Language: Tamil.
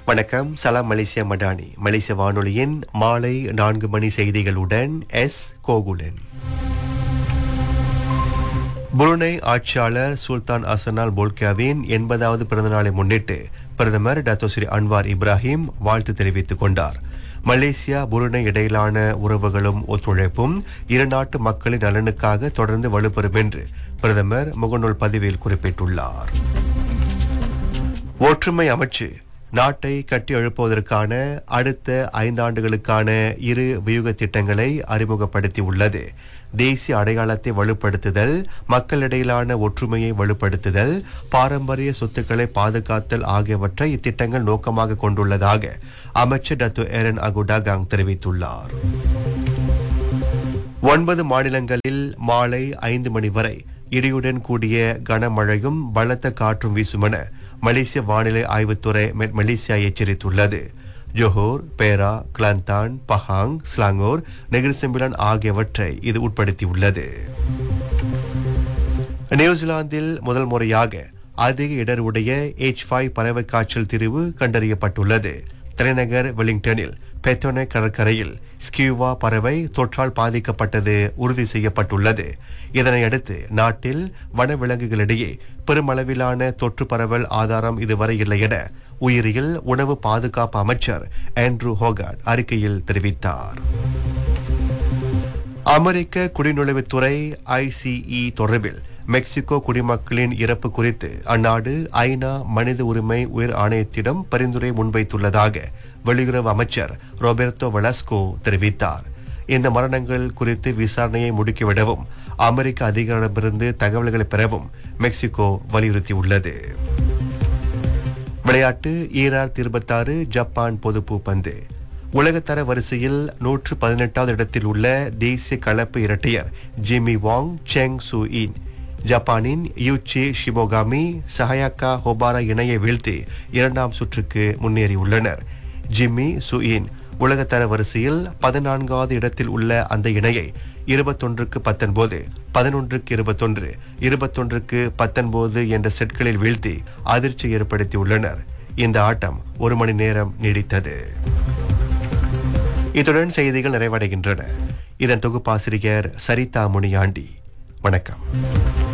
வணக்கம் சலாம் மலேசியா மடானி மலேசிய வானொலியின் மாலை நான்கு மணி செய்திகளுடன் எஸ் கோகுலன் புருனை ஆட்சியாளர் சுல்தான் அசனால் போல்கியாவின் எண்பதாவது பிறந்தநாளை முன்னிட்டு பிரதமர் டாக்டர் ஸ்ரீ அன்வார் இப்ராஹிம் வாழ்த்து தெரிவித்துக் கொண்டார் மலேசியா புருனை இடையிலான உறவுகளும் ஒத்துழைப்பும் இரு நாட்டு மக்களின் நலனுக்காக தொடர்ந்து வலுப்பெறும் என்று பிரதமர் முகநூல் பதிவில் குறிப்பிட்டுள்ளார் ஒற்றுமை அமைச்சு நாட்டை கட்டி எழுப்புவதற்கான அடுத்த ஐந்தாண்டுகளுக்கான இரு வியூக திட்டங்களை அறிமுகப்படுத்தி உள்ளது தேசிய அடையாளத்தை வலுப்படுத்துதல் மக்களிடையிலான ஒற்றுமையை வலுப்படுத்துதல் பாரம்பரிய சொத்துக்களை பாதுகாத்தல் ஆகியவற்றை இத்திட்டங்கள் நோக்கமாக கொண்டுள்ளதாக அமைச்சர் டத்து ஏரன் அகுடாகாங் தெரிவித்துள்ளார் ஒன்பது மாநிலங்களில் மாலை ஐந்து மணி வரை இடியுடன் கூடிய கனமழையும் பலத்த காற்றும் வீசுமென மலேசிய வானிலை ஆய்வுத்துறை மெட் மலேசியா எச்சரித்துள்ளது ஜோஹோர் பேரா கிளாந்தான் பஹாங் ஸ்லாங்கோர் நெகிர்செம்பிலான் ஆகியவற்றை இது உட்படுத்தியுள்ளது நியூசிலாந்தில் முதல் முறையாக அதிக இடருடைய எச் ஃபைவ் பறவை காய்ச்சல் திரிவு கண்டறியப்பட்டுள்ளது தலைநகர் வெலிங்டனில் பெத்தோனே கடற்கரையில் ஸ்கியூவா பறவை தொற்றால் பாதிக்கப்பட்டது உறுதி செய்யப்பட்டுள்ளது இதனையடுத்து நாட்டில் வனவிலங்குகளிடையே பெருமளவிலான தொற்று பரவல் ஆதாரம் இதுவரை இல்லை என உயிரியல் உணவு பாதுகாப்பு அமைச்சர் ஆண்ட்ரூ ஹோகார்ட் அறிக்கையில் தெரிவித்தார் அமெரிக்க குடிநுழைவுத்துறை ஐசிஇ தொடர்பில் மெக்சிகோ குடிமக்களின் இறப்பு குறித்து அந்நாடு ஐநா மனித உரிமை உயர் ஆணையத்திடம் பரிந்துரை முன்வைத்துள்ளதாக வெளியுறவு அமைச்சர் ரோபர்டோ வெலாஸ்கோ தெரிவித்தார் இந்த மரணங்கள் குறித்து விசாரணையை முடுக்கிவிடவும் அமெரிக்க அதிகாரிடமிருந்து தகவல்களை பெறவும் மெக்சிகோ வலியுறுத்தியுள்ளது விளையாட்டு ஈரார் இருபத்தாறு ஜப்பான் பொதுப்பு பந்து உலகத்தர வரிசையில் நூற்று பதினெட்டாவது இடத்தில் உள்ள தேசிய கலப்பு இரட்டையர் ஜிமி வாங் செங் சு இன் ஜப்பானின் யூச்சி ஷிமோகாமி சஹயாக்கா ஹோபாரா இணையை வீழ்த்தி இரண்டாம் சுற்றுக்கு முன்னேறியுள்ளனர் ஜிம்மி சுயின் உலகத்தர வரிசையில் பதினான்காவது இடத்தில் உள்ள அந்த இணையை இருபத்தொன்றுக்கு பத்தொன்பது பதினொன்றுக்கு இருபத்தொன்று இருபத்தொன்றுக்கு பத்தொன்பது என்ற செட்களில் வீழ்த்தி அதிர்ச்சி ஏற்படுத்தியுள்ளனர் இந்த ஆட்டம் ஒரு மணி நேரம் நீடித்தது இத்துடன் செய்திகள் நிறைவடைகின்றன இதன் தொகுப்பாசிரியர் சரிதா முனியாண்டி வணக்கம்